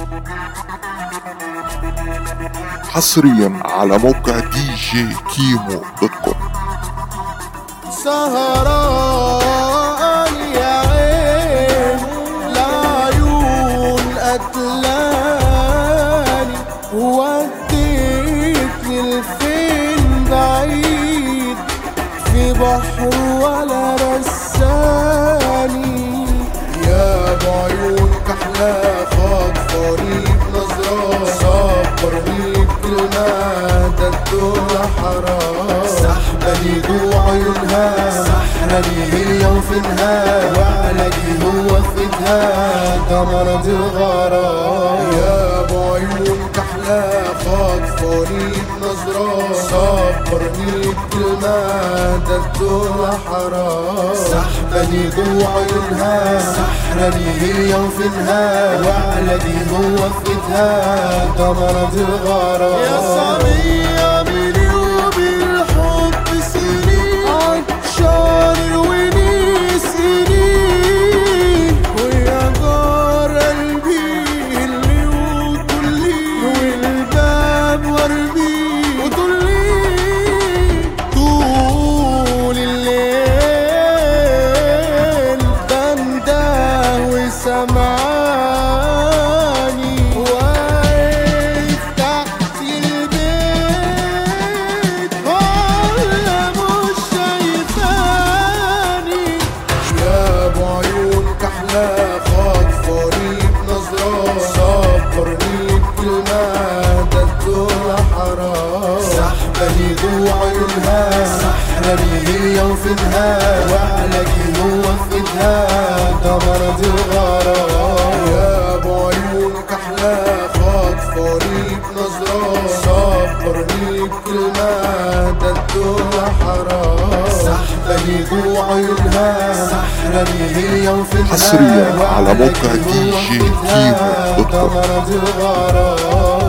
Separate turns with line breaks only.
حصريا على موقع دي جي كيمو دوت كوم
سهران يا عين العيون قتلاني وديتني لفين بعيد في بحر ولا رساني يا بعيون كحلة خطفاني بنظرة صبرني بكلمة ده الدنيا حرام سحبني جوا عيونها سحرني هي وفينها وعلقي هو فيتها ده مرض الغرام يا بعيون كحلة خطفاني بنظرة صبرني بكلمة ده الدنيا حرام سحبني جوا عيونها سحرني هي وفينها وعلقي هو فيتها ده مرض الغرام يا صبية بيني وبالحب سنين عطشان ونسيني ويا جار قلبي اللي وطلي والباب وربي وطلي طول الليل بنده وسمعاني واقف تحت البيت ولا مش شايفاني يا ابو عيون كحلة خطفاني بنظرة صبرني بكلمة ده الدنيا حرام سحبني جوا عيونها سحرني هي وفينها وعلقي هو فيدها ده مرض الغرام يا ابو عيون كحلة خطفاني بنظرة صبرني بكلمة ده الدنيا حرام سحبني جوا عيونها سحرني هي وفينها
حصرياً على موقع
وعلقي
دي
هو
جي
فيدها
كيمو دوت
ده
كوم.
مرض الغرام